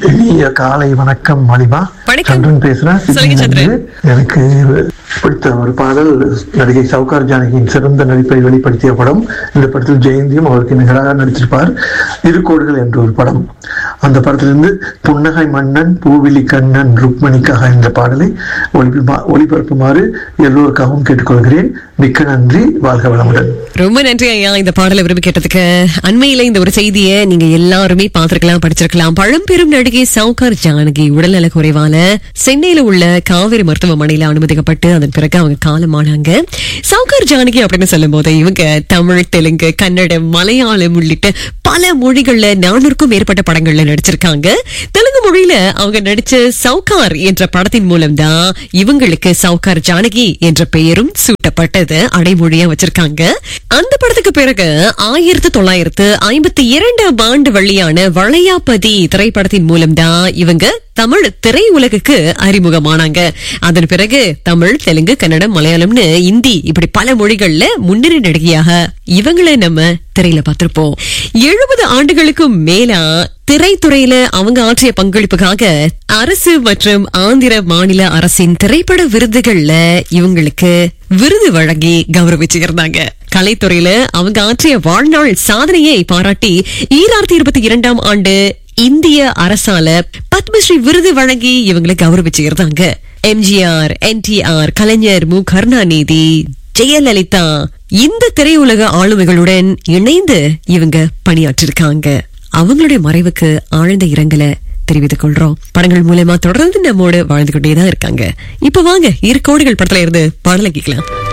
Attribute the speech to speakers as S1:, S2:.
S1: இனிய காலை வணக்கம் மலிமா
S2: வணக்கம்.
S1: சந்திரன் பேசுறேன்
S2: சொல்லுங்க, சந்திரன்.
S1: சிட்னியிலிருந்து. எனக்கு பிடித்த ஒரு பாடல் நடிகை சவுகார் ஜானகியின் சிறந்த நடிப்பை வெளிப்படுத்திய படம் இந்த படத்தில் ஜெயந்தியும் அவருக்கு நிகராக நடித்திருப்பார் இருகோடுகள் என்ற ஒரு படம் அந்த படத்திலிருந்து புன்னகை மன்னன் பூவிலி கண்ணன் ருக்மணிக்காக இந்த பாடலை ஒளிபரப்பா- ஒளிபரப்புமாறு எல்லோருக்காகவும் கேட்டுக்கொள்கிறேன் மிக்க நன்றி வாழ்க வளமுடன்
S2: ரொம்ப நன்றி ஐயா இந்த பாடலை விரும்பி கேட்டதுக்கு அண்மையில இந்த ஒரு செய்தியை நீங்க எல்லாருமே பார்த்திருக்கலாம் படிச்சிருக்கலாம் பழம்பெரும் நடிகை சவுகார் ஜானகி உடல்நல குறைவால சென்னையில உள்ள காவிரி மருத்துவமனையில அனுமதிக்கப்பட்டு அதன் பிறகு அவங்க காலமானாங்க சவுகார் ஜானகி அப்படின்னு சொல்லும் போது இவங்க தமிழ் தெலுங்கு கன்னடம் மலையாளம் உள்ளிட்ட பல மொழிகள்ல நானூறுக்கும் மேற்பட்ட படங்கள்ல நடிச்சிருக்காங்க தெலுங்கு மொழியில அவங்க நடிச்ச சவுகார் என்ற படத்தின் மூலம் தான் இவங்களுக்கு சவுகார் ஜானகி என்ற பெயரும் சூட்டப்பட்டது அடைமொழியா வச்சிருக்காங்க அந்த படத்துக்கு பிறகு ஆயிரத்தி தொள்ளாயிரத்து ஐம்பத்தி இரண்டாம் ஆண்டு வெளியான வளையாபதி திரைப்படத்தின் மூலம் தான் இவங்க தமிழ் திரையுலகுக்கு அறிமுகமானாங்க அதன் பிறகு தமிழ் தெலுங்கு கன்னடம் மலையாளம்னு இந்தி இப்படி பல மொழிகள்ல முன்னணி நடிகையாக இவங்கள நம்ம திரையில பார்த்திருப்போம் எழுபது ஆண்டுகளுக்கும் மேலா திரைத்துறையில அவங்க ஆற்றிய பங்களிப்புக்காக அரசு மற்றும் ஆந்திர மாநில அரசின் திரைப்பட விருதுகள்ல இவங்களுக்கு விருது வழங்கி கௌரவிச்சு இருந்தாங்க கலைத்துறையில அவங்க ஆற்றிய வாழ்நாள் சாதனையை பாராட்டி ஈராயிரத்தி இருபத்தி இரண்டாம் ஆண்டு இந்திய அரசால பத்மஸ்ரீ விருது வழங்கி இவங்களை கௌரவிச்சு இருந்தாங்க எம்ஜிஆர் என்டிஆர் கலைஞர் மு கருணாநிதி ஜெயலலிதா இந்த திரையுலக ஆளுமைகளுடன் இணைந்து இவங்க பணியாற்றிருக்காங்க அவங்களுடைய மறைவுக்கு ஆழ்ந்த இரங்கலை தெரிவித்துக் கொள்றோம் படங்கள் மூலமா தொடர்ந்து நம்மோடு வாழ்ந்து கொண்டேதான் இருக்காங்க இப்ப வாங்க இரு கோடிகள் படத்துல இருந்து பாடலை கேட்கலாம்